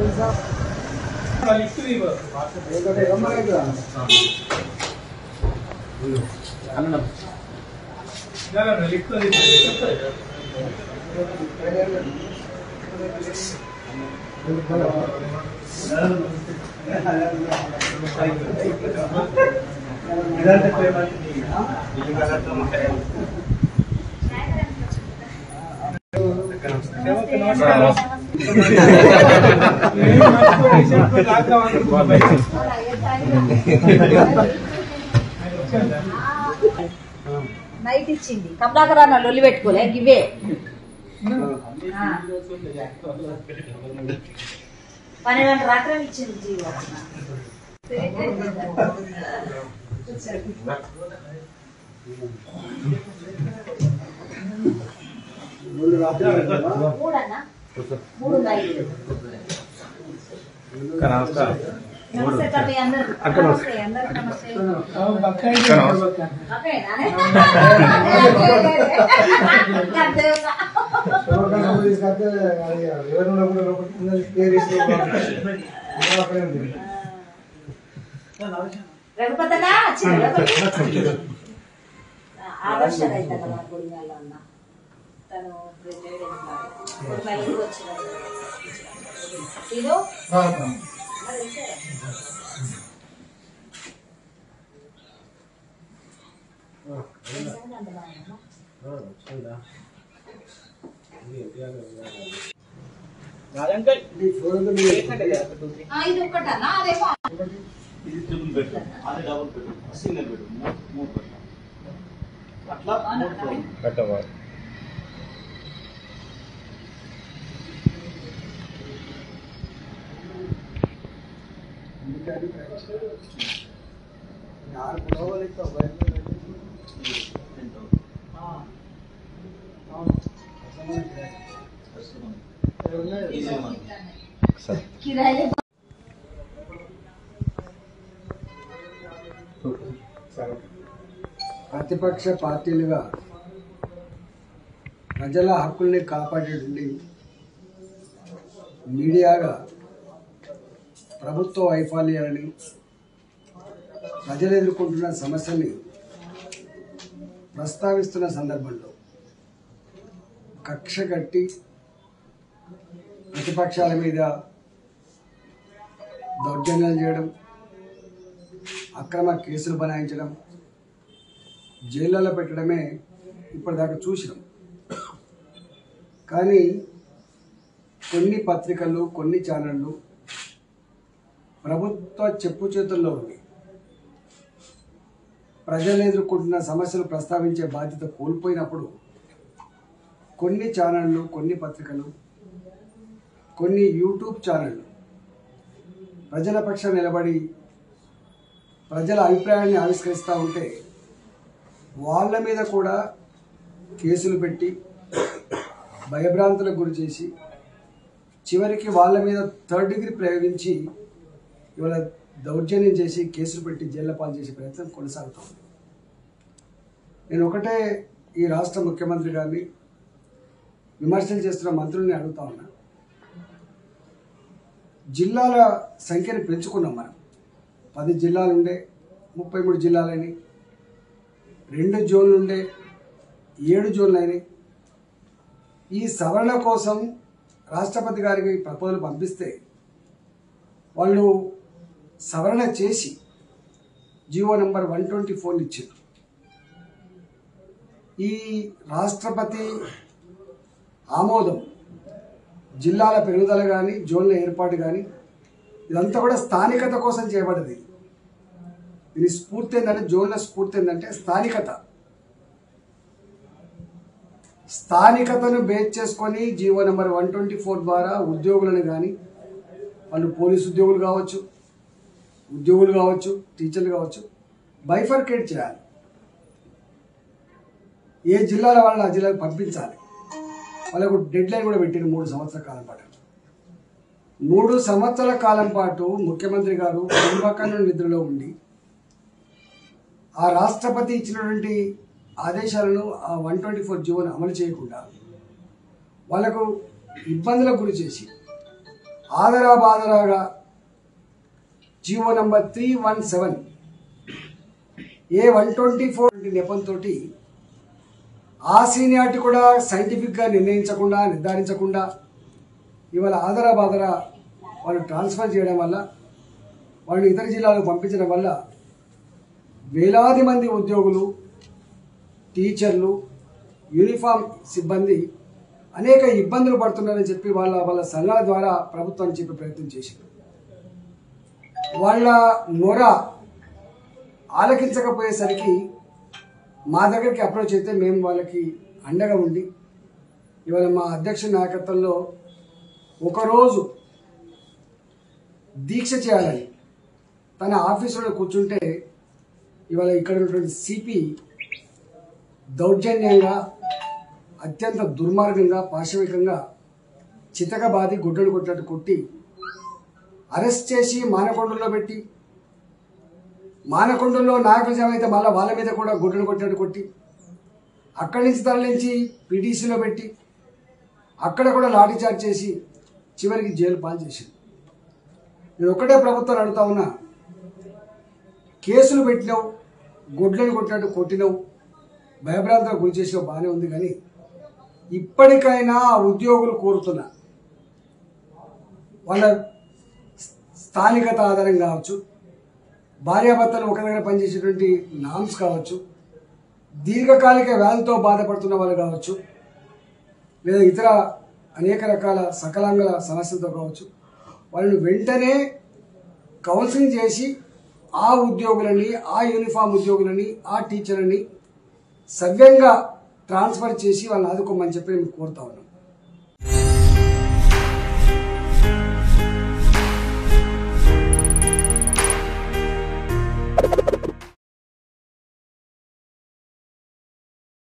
Night ఇచ్చింది కమలాకర్ అన్న లొల్లి పెట్టుకోలే ఇవే ఆ. పన్నెండు గంటల రాత్రి ఇచ్చింది జీవో మూడన్నా మూడు నైట్ నమస్తే తల్లి అందరు నమస్తే అందరికి నమస్తే ఓకేనా? అంతేగా. రఘుపతనా వచ్చింది ఆదర్శ రైతు మన గుడిగాల్లో అన్న తను ప్రెసిడెంట్ గుడిగాల్లో వచ్చినాడు ఇదో మరి ఇంతే. అంత బాగుందా? ఆ, ఇది ఒక్కటన్నా అదేమో ఇది ట్రిపుల్ బెడ్ అది డబుల్ బెడ్ సింగిల్ బెడ్ మూడు మూడు బెడ్ అట్లా మూడు ఫ్లోర్ ఈజీ మనీ కిరాయి ప్రతిపక్ష పార్టీలుగా ప్రజల హక్కుల్ని కాపాడేటువంటి మీడియాగా ప్రభుత్వ వైఫల్యాలని ప్రజలు ఎదుర్కొంటున్న సమస్యల్ని ప్రస్తావిస్తున్న సందర్భంలో కక్ష కట్టి ప్రతిపక్షాల మీద దౌర్జన్యాలు చేయడం అక్రమ కేసులు బనాయించడం జైళ్ళలో పెట్టడమే ఇప్పటిదాకా చూసినాం కానీ కొన్ని పత్రికలు కొన్ని ఛానళ్ళు ప్రభుత్వ చెప్పు చేతుల్లో ఉంది ప్రజలు ఎదుర్కొంటున్న సమస్యలు ప్రస్తావించే బాధ్యత కోల్పోయినప్పుడు కొన్ని ఛానళ్ళు కొన్ని పత్రికలు కొన్ని యూట్యూబ్ ఛానళ్ళు ప్రజల పక్షాన నిలబడి ప్రజల అభిప్రాయాన్ని ఆవిష్కరిస్తూ ఉంటే వాళ్ళ మీద కూడా కేసులు పెట్టి భయభ్రాంతులకు గురి చేసి చివరికి వాళ్ళ మీద థర్డ్ డిగ్రీ ప్రయోగించి ఇవాళ దౌర్జన్యం చేసి కేసులు పెట్టి జైళ్ళ పాలు చేసే ప్రయత్నం కొనసాగుతోంది నేను ఒకటే ఈ రాష్ట్ర ముఖ్యమంత్రి గారిని విమర్శలు చేస్తున్న మంత్రుల్ని అడుగుతా ఉన్నా జిల్లాల సంఖ్యను పెంచుకున్నాం మనం పది జిల్లాలు ఉండే ముప్పై మూడు జిల్లాలని రెండు జోన్లు ఉండే ఏడు జోన్లు అయినాయి ఈ సవరణ కోసం రాష్ట్రపతి గారికి ప్రపోజల్ పంపిస్తే వాళ్ళు సవరణ చేసి జీవో నెంబర్ వన్ ట్వంటీ ఫోర్ని ఇచ్చారు ఈ రాష్ట్రపతి ఆమోదం జిల్లాల పెరుగుదల కానీ జోన్ల ఏర్పాటు కానీ ఇదంతా కూడా స్థానికత కోసం చేయబడ్డది దీని స్ఫూర్తి ఏంటంటే జోన్ల స్ఫూర్తి ఏంటంటే స్థానికత స్థానికతను బేస్ చేసుకొని G O number one twenty four ద్వారా ఉద్యోగులను కానీ వాళ్ళు పోలీసు ఉద్యోగులు కావచ్చు ఉద్యోగులు కావచ్చు టీచర్లు కావచ్చు బైఫర్కేట్ చేయాలి ఏ జిల్లాల వాళ్ళని ఆ జిల్లాకు పంపించాలి వాళ్ళకు డెడ్ లైన్ కూడా పెట్టింది మూడు సంవత్సరాల కాలం పాటు మూడు సంవత్సరాల కాలం పాటు ముఖ్యమంత్రి గారు కుంభకర్ణ నిద్రలో ఉండి ఆ రాష్ట్రపతి ఇచ్చినటువంటి ఆదేశాలను ఆ వన్ ట్వంటీ ఫోర్ జీవోను అమలు చేయకుండా వాళ్లకు ఇబ్బందులకు గురి చేసి ఆదరా బాదరాగా G O number three one seven A one twenty four నెపంతో ఆ సీనియారిటీ కూడా సైంటిఫిక్గా నిర్ణయించకుండా నిర్ధారించకుండా ఇవాళ ఆదరా బాదరా వాళ్ళు ట్రాన్స్ఫర్ చేయడం వల్ల వాళ్ళు ఇతర జిల్లాలకు పంపించడం వల్ల వేలాది మంది ఉద్యోగులు టీచర్లు యూనిఫామ్ సిబ్బంది అనేక ఇబ్బందులు పడుతున్నారని చెప్పి వాళ్ళ వాళ్ళ సంఘాల ద్వారా ప్రభుత్వాన్ని చెప్పే ప్రయత్నం చేశారు వాళ్ళ మొర ఆలకించకపోయేసరికి మా దగ్గరికి అప్రోచ్ అయితే మేము వాళ్ళకి అండగా ఉండి ఇవాళ మా అధ్యక్షుడి నాయకత్వంలో ఒకరోజు దీక్ష చేయాలని తన ఆఫీసులో కూర్చుంటే ఇవాళ ఇక్కడ ఉన్నటువంటి సిపి దౌర్జన్యంగా అత్యంత దుర్మార్గంగా పాశవికంగా చితకబాది గుడ్డలు కొట్టినట్టు కొట్టి అరెస్ట్ చేసి మానకొండలో పెట్టి మానకొండలో నాయకుల జమ అయితే మళ్ళీ వాళ్ళ మీద కూడా గుడ్డలు కొట్టినట్టు కొట్టి అక్కడి నుంచి తరలించి పీటీసీలో పెట్టి అక్కడ కూడా లాఠీ చార్జ్ చేసి చివరికి జైలు పాలు చేసింది నేను ఒకటే ప్రభుత్వాన్ని అడుగుతా ఉన్నా కేసులు పెట్టినావు గొడ్లను కొట్టినట్టు కొట్టినావు భయభ్రాంతులకు గురి చేసినావు బాగానే ఉంది కానీ ఇప్పటికైనా ఆ ఉద్యోగులు కోరుతున్నా వాళ్ళ స్థానికత ఆధారం కావచ్చు భార్యాభర్తలు ఒక దగ్గర పనిచేసేటువంటి నామ్స్ కావచ్చు దీర్ఘకాలిక వ్యాధితో బాధపడుతున్న వాళ్ళు కావచ్చు లేదా ఇతర అనేక రకాల సకలాంగల సమస్యలతో కావచ్చు వాళ్ళని వెంటనే కౌన్సిలింగ్ చేసి ఆ ఉద్యోగులని ఆ యూనిఫామ్ ఉద్యోగులని ఆ టీచర్లని సవ్యంగా ట్రాన్స్ఫర్ చేసి వాళ్ళని ఆదుకోమని చెప్పి మేము కోరుతా ఉన్నాం